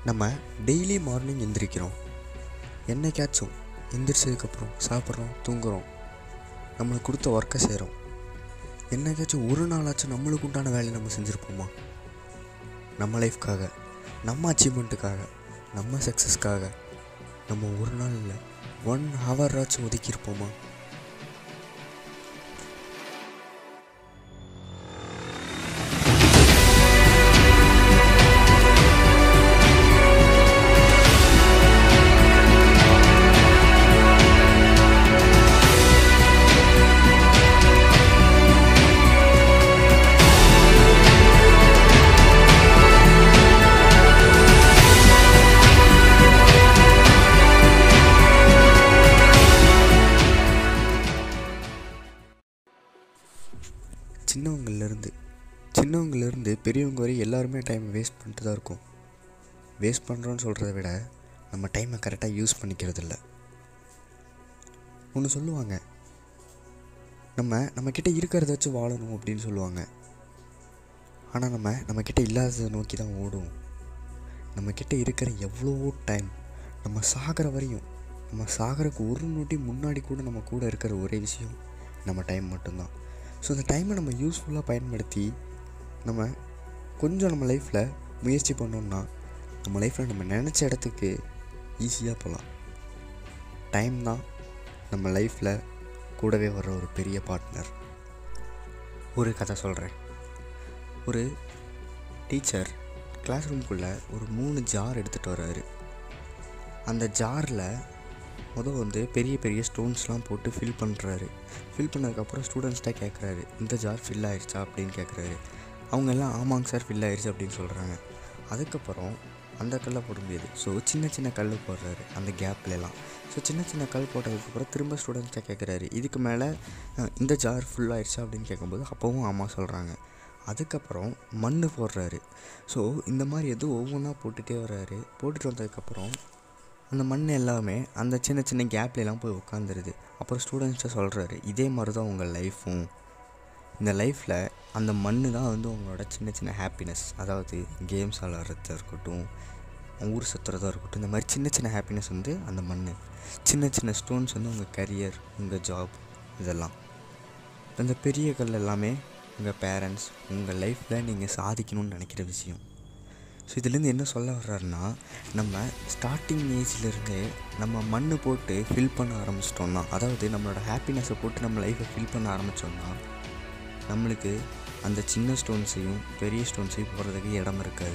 நம்ம daily morning எந்திரிக்கிறோம் என்னைக்காச்சும் எந்திரிச்சதுக்கப்புறம் சாப்பிட்றோம் தூங்குறோம் நம்மளுக்கு கொடுத்த ஒர்க்கை செய்கிறோம் என்னைக்காச்சும் ஒரு நாளாச்சும் நம்மளுக்கு உண்டான வேலையை நம்ம செஞ்சுருப்போமா நம்ம லைஃப்காக நம்ம அச்சீவ்மெண்ட்டுக்காக நம்ம சக்ஸஸ்க்காக நம்ம ஒரு நாள் இல்லை ஒன் ஹவராச்சும் ஒதுக்கியிருப்போமா சின்னவங்கள்லேருந்து சின்னவங்கலேருந்து பெரியவங்க வரை எல்லாருமே டைம் வேஸ்ட் பண்ணிட்டு தான் இருக்கோம் வேஸ்ட் பண்ணுறோன்னு சொல்கிறத விட நம்ம டைமை கரெக்டாக யூஸ் பண்ணிக்கிறது இல்லை ஒன்று சொல்லுவாங்க நம்ம நம்மக்கிட்ட இருக்கிறத வச்சு வாழணும் அப்படின்னு சொல்லுவாங்க ஆனால் நம்ம நம்மக்கிட்ட இல்லாததை நோக்கி தான் ஓடுவோம் நம்மக்கிட்ட இருக்கிற எவ்வளவோ டைம் நம்ம சாகிற வரையும் நம்ம சாகிறதுக்கு ஒரு நொடி முன்னாடி கூட நம்ம கூட இருக்கிற ஒரே விஷயம் நம்ம டைம் மட்டும்தான் ஸோ அந்த டைமை நம்ம யூஸ்ஃபுல்லாக பயன்படுத்தி நம்ம கொஞ்சம் நம்ம லைஃப்பில் முயற்சி பண்ணோம்னா நம்ம லைஃப்பில் நம்ம நினச்ச இடத்துக்கு ஈஸியாக போகலாம் டைம் தான் நம்ம லைஃப்பில் கூடவே வர்ற ஒரு பெரிய பார்ட்னர் ஒரு கதை சொல்கிறேன் ஒரு டீச்சர் கிளாஸ் ரூம்குள்ளே ஒரு மூணு ஜார் எடுத்துகிட்டு வர்றாரு அந்த ஜாரில் முதல் வந்து பெரிய பெரிய ஸ்டோன்ஸ்லாம் போட்டு ஃபில் பண்ணுறாரு ஃபில் பண்ணதுக்கப்புறம் ஸ்டூடெண்ட்ஸ்கிட்ட கேட்குறாரு இந்த ஜார் ஃபில் ஆயிடுச்சா அப்படின்னு கேட்குறாரு அவங்க எல்லாம் ஆமாங்க சார் ஃபில் ஆயிடுச்சு அப்படின்னு சொல்கிறாங்க அதுக்கப்புறம் அந்த கல்லை போட முடியாது ஸோ சின்ன சின்ன கல் போடுறாரு அந்த கேப்லலாம் ஸோ சின்ன சின்ன கல் போட்டதுக்கப்புறம் திரும்ப ஸ்டூடெண்ட்ஸ்கிட்ட கேட்குறாரு இதுக்கு மேலே அஹ், இந்த ஜார் ஃபுல் ஆயிடுச்சா அப்படின்னு கேட்கும்போது அப்போவும் ஆமாம் சொல்கிறாங்க அதுக்கப்புறம் மண் போடுறாரு ஸோ இந்த மாதிரி எதுவும் ஒவ்வொன்றா போட்டுகிட்டே வர்றாரு போட்டுட்டு வந்ததுக்கப்புறம் அந்த மண் எல்லாமே அந்த சின்ன சின்ன கேப்லலாம் போய் உட்காந்துருது அப்புறம் ஸ்டூடெண்ட்ஸ்கிட்ட சொல்கிறாரு இதே மாதிரி தான் உங்கள் லைஃப்பும் இந்த லைஃப்பில் அந்த மண்ணு தான் வந்து உங்களோட சின்ன சின்ன ஹாப்பினஸ் அதாவது கேம்ஸ் விளாட்றதா இருக்கட்டும் ஊர் சுற்றுறதா இருக்கட்டும் இந்த மாதிரி சின்ன சின்ன ஹாப்பினஸ் வந்து அந்த மண் சின்ன சின்ன ஸ்டோன்ஸ் வந்து உங்கள் கரியர் உங்கள் ஜாப் இதெல்லாம் இந்த பெரிய கல் எல்லாமே உங்கள் பேரண்ட்ஸ் உங்கள் லைஃப்பில் நீங்கள் சாதிக்கணும்னு நினைக்கிற விஷயம் ஸோ இதுலேருந்து என்ன சொல்ல வர்றாருன்னா நம்ம ஸ்டார்டிங் ஏஜ்லேருந்தே நம்ம மண் போட்டு ஃபில் பண்ண ஆரம்பிச்சிட்டோம்னா அதாவது நம்மளோட ஹாப்பினஸை போட்டு நம்ம லைஃப்பை ஃபில் பண்ண ஆரம்பித்தோம்னா நம்மளுக்கு அந்த சின்ன ஸ்டோன்ஸையும் பெரிய ஸ்டோன்ஸையும் போடுறதுக்கு இடம் இருக்காது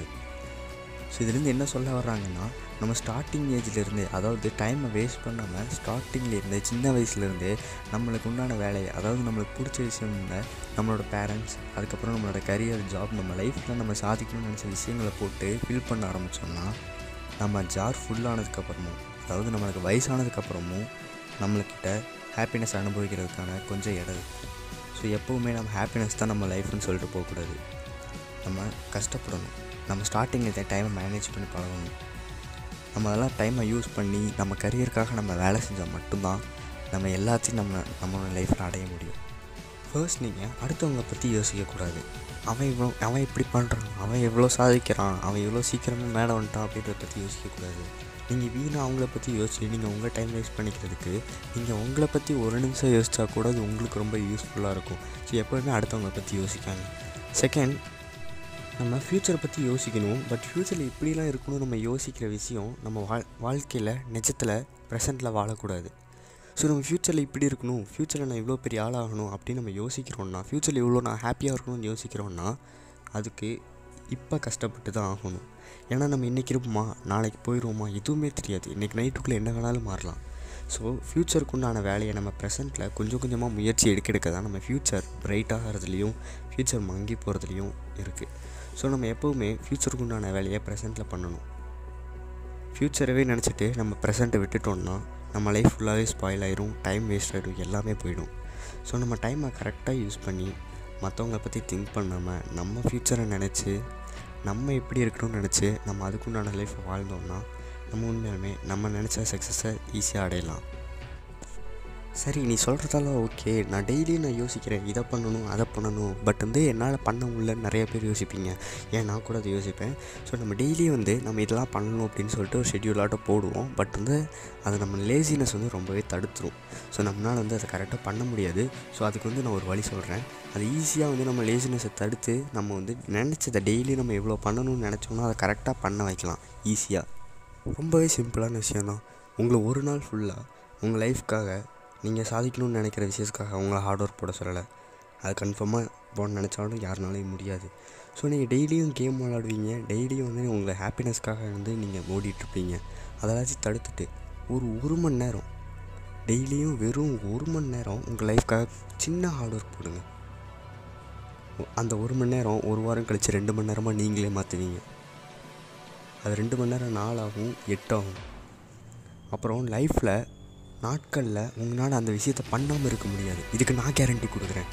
ஸோ இதுலேருந்து என்ன சொல்ல வர்றாங்கன்னா நம்ம ஸ்டார்டிங் ஏஜ்லேருந்தே அதாவது டைமை வேஸ்ட் பண்ணாமல் ஸ்டார்டிங்லேருந்தே சின்ன வயசுலேருந்தே நம்மளுக்கு உண்டான வேலையை அதாவது நம்மளுக்கு பிடிச்ச விஷயம் இல்லை நம்மளோட பேரண்ட்ஸ் அதுக்கப்புறம் நம்மளோட கரியர் ஜாப் நம்ம லைஃப்பில் நம்ம சாதிக்கணும்னு நினச்ச விஷயங்களை போட்டு ஃபில் பண்ண ஆரம்பித்தோம்னா நம்ம ஜார் ஃபுல்லானதுக்கப்புறமும் அதாவது நம்மளுக்கு வயசானதுக்கப்புறமும் நம்மளுக்கிட்ட ஹாப்பினஸ் அனுபவிக்கிறதுக்கான கொஞ்சம் இடம் இருக்குது ஸோ எப்போவுமே நம்ம ஹாப்பினஸ் தான் நம்ம லைஃப்னு சொல்லிட்டு போகக்கூடாது நம்ம கஷ்டப்படணும் நம்ம ஸ்டார்டிங்கில் டைமை மேனேஜ் பண்ணி பழகணும் நம்ம அதெல்லாம் டைமை யூஸ் பண்ணி நம்ம கரியருக்காக நம்ம வேலை செஞ்சால் மட்டும்தான் நம்ம எல்லாத்தையும் நம்ம நம்மளோட லைஃப்பில் அடைய முடியும் ஃபர்ஸ்ட் நீங்கள் அடுத்தவங்கள பற்றி யோசிக்கக்கூடாது அவன் இவ்வளோ அவன் இப்படி பண்ணுறான் அவன் எவ்வளோ சாதிக்கிறான் அவன் எவ்வளோ சீக்கிரமாக மேலே வந்துட்டான் அப்படின்றத பற்றி யோசிக்கக்கூடாது நீங்கள் வீணாக அவங்கள பற்றி யோசிச்சு நீங்கள் உங்கள் டைம் வேஸ்ட் பண்ணிக்கிறதுக்கு நீங்கள் உங்களை பற்றி ஒரு நிமிஷம் யோசிச்சா கூட அது உங்களுக்கு ரொம்ப யூஸ்ஃபுல்லாக இருக்கும் ஸோ எப்போவுமே அடுத்தவங்கள பற்றி யோசிக்காங்க செகண்ட் நம்ம ஃப்யூச்சரை பற்றி யோசிக்கணும் பட் ஃப்யூச்சரில் இப்படிலாம் இருக்கணும் நம்ம யோசிக்கிற விஷயம் நம்ம வாழ் வாழ்க்கையில் நிஜத்தில் ப்ரெசண்ட்டில் வாழக்கூடாது ஸோ நம்ம ஃப்யூச்சரில் இப்படி இருக்கணும் ஃப்யூச்சரில் நான் இவ்வளோ பெரிய ஆளாகணும் அப்படின்னு நம்ம யோசிக்கிறோன்னா ஃப்யூச்சரில் இவ்வளோ நான் ஹாப்பியாக இருக்கணும்னு யோசிக்கிறோன்னா அதுக்கு இப்போ கஷ்டப்பட்டு தான் ஆகணும் ஏன்னா நம்ம இன்றைக்கி இருப்போமா நாளைக்கு போயிடுவோமா எதுவுமே தெரியாது இன்றைக்கி நைட்டுக்குள்ளே என்ன வேணாலும் மாறலாம் ஸோ ஃப்யூச்சருக்கு உண்டான வேலையை நம்ம ப்ரெசென்ட்டில் கொஞ்சம் கொஞ்சமாக முயற்சி எடுக்க எடுக்க தான் நம்ம ஃப்யூச்சர் பிரைட் ஆகிறதுலையும் ஃப்யூச்சர் மங்கி போகிறதுலையும் இருக்குது ஸோ நம்ம எப்போவுமே ஃப்யூச்சருக்கு உண்டான வேலையை ப்ரெசென்ட்டில் பண்ணணும் ஃப்யூச்சரவே நினச்சிட்டு நம்ம ப்ரெசண்ட்டை விட்டுட்டோம்னா நம்ம லைஃப் ஃபுல்லாகவே ஸ்பாயில் ஆயிரும் டைம் வேஸ்ட் ஆகிடும் எல்லாமே போயிடும் ஸோ நம்ம டைமை கரெக்டாக யூஸ் பண்ணி மற்றவங்கள பற்றி திங்க் பண்ணாமல் நம்ம ஃப்யூச்சரை நினச்சி நம்ம எப்படி இருக்கணும்னு நினச்சி நம்ம அதுக்குண்டான லைஃப்பை வாழ்ந்தோம்னா நம்ம உண்மையாலுமே நம்ம நினச்ச சக்ஸஸை ஈஸியாக அடையலாம் சரி நீ சொல்கிறதெல்லாம் ஓகே நான் டெய்லியும் நான் யோசிக்கிறேன் இதை பண்ணணும் அதை பண்ணணும் பட் வந்து என்னால் பண்ண முடியலன்னு நிறைய பேர் யோசிப்பீங்க ஏன் நான் கூட அதை யோசிப்பேன் ஸோ நம்ம டெய்லியும் வந்து நம்ம இதெல்லாம் பண்ணணும் அப்படின்னு சொல்லிட்டு ஒரு ஷெட்யூலாட்டம் போடுவோம் பட் வந்து அது நம்ம லேசினஸ் வந்து ரொம்பவே தடுத்துரும் ஸோ நம்மளால் வந்து அதை கரெக்டாக பண்ண முடியாது ஸோ அதுக்கு வந்து நான் ஒரு வழி சொல்கிறேன் அது ஈஸியாக வந்து நம்ம லேசினஸை தடுத்து நம்ம வந்து நினச்சதை டெய்லி நம்ம எவ்வளோ பண்ணணும்னு நினச்சோம்னா அதை கரெக்டாக பண்ண வைக்கலாம் ஈஸியாக ரொம்பவே சிம்பிளான விஷயந்தான் உங்களை ஒரு நாள் ஃபுல்லாக உங்கள் லைஃப்க்காக நீங்கள் சாதிக்கணும்னு நினைக்கிற விஷயத்துக்காக அவங்கள ஹார்ட் ஒர்க் போட சொல்லலை அது கன்ஃபார்மாக போட நினச்சாலும் யாருனாலையும் முடியாது ஸோ நீங்கள் டெய்லியும் கேம் விளாடுவீங்க டெய்லியும் வந்து உங்களை ஹாப்பினஸ்க்காக வந்து நீங்கள் ஓடிட்டுருப்பீங்க அதெல்லாச்சும் தடுத்துட்டு ஒரு ஒரு மணி நேரம் டெய்லியும் வெறும் ஒரு மணி நேரம் உங்கள் லைஃப்க்காக சின்ன ஹார்ட் ஒர்க் போடுங்க அந்த ஒரு மணி நேரம் ஒரு வாரம் கழித்து ரெண்டு மணி நேரமாக நீங்களே மாற்றுவீங்க அது ரெண்டு மணி நேரம் நாளாகும் எட்டாகும் அப்புறம் லைஃப்பில் நாட்களில் உங்களால் அந்த விஷயத்தை பண்ணாமல் இருக்க முடியாது இதுக்கு நான் கேரண்டி கொடுக்குறேன்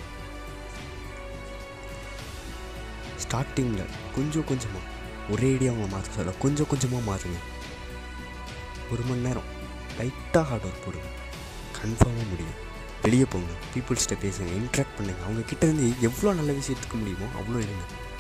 ஸ்டார்டிங்கில் கொஞ்சம் கொஞ்சமாக ஒரேடியாக அவங்க மாற்ற சொல்ல கொஞ்சம் கொஞ்சமாக மாற்றுங்க ஒரு மணி நேரம் லைட்டாக ஹார்ட் ஒர்க் போடுங்க கன்ஃபார்மாக முடியும் வெளியே போங்க பீப்புள்ஸ்கிட்ட பேசுங்க இன்ட்ராக்ட் பண்ணுங்க அவங்க கிட்ட இருந்து எவ்வளோ நல்ல விஷயத்துக்கு முடியுமோ அவ்வளோ இருங்க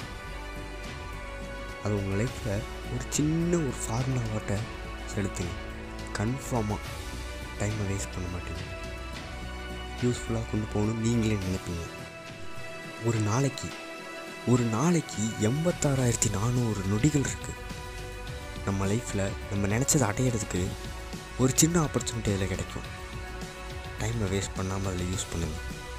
அது உங்கள் லைஃப்பில் ஒரு சின்ன ஒரு ஃபார்முலாவாட்ட செலுத்துங்க கன்ஃபார்மாக டைமை வேஸ்ட் பண்ண மாட்டீங்க யூஸ்ஃபுல்லாக கொண்டு போகணும்னு நீங்களே நினைப்பீங்க ஒரு நாளைக்கு ஒரு நாளைக்கு எண்பத்தாறாயிரத்தி நானூறு நொடிகள் இருக்குது நம்ம லைஃப்பில் நம்ம நினச்சதை அடையிறதுக்கு ஒரு சின்ன ஆப்பர்ச்சுனிட்டி அதில் கிடைக்கும் டைமை வேஸ்ட் பண்ணாமல் அதில் யூஸ் பண்ணுங்கள்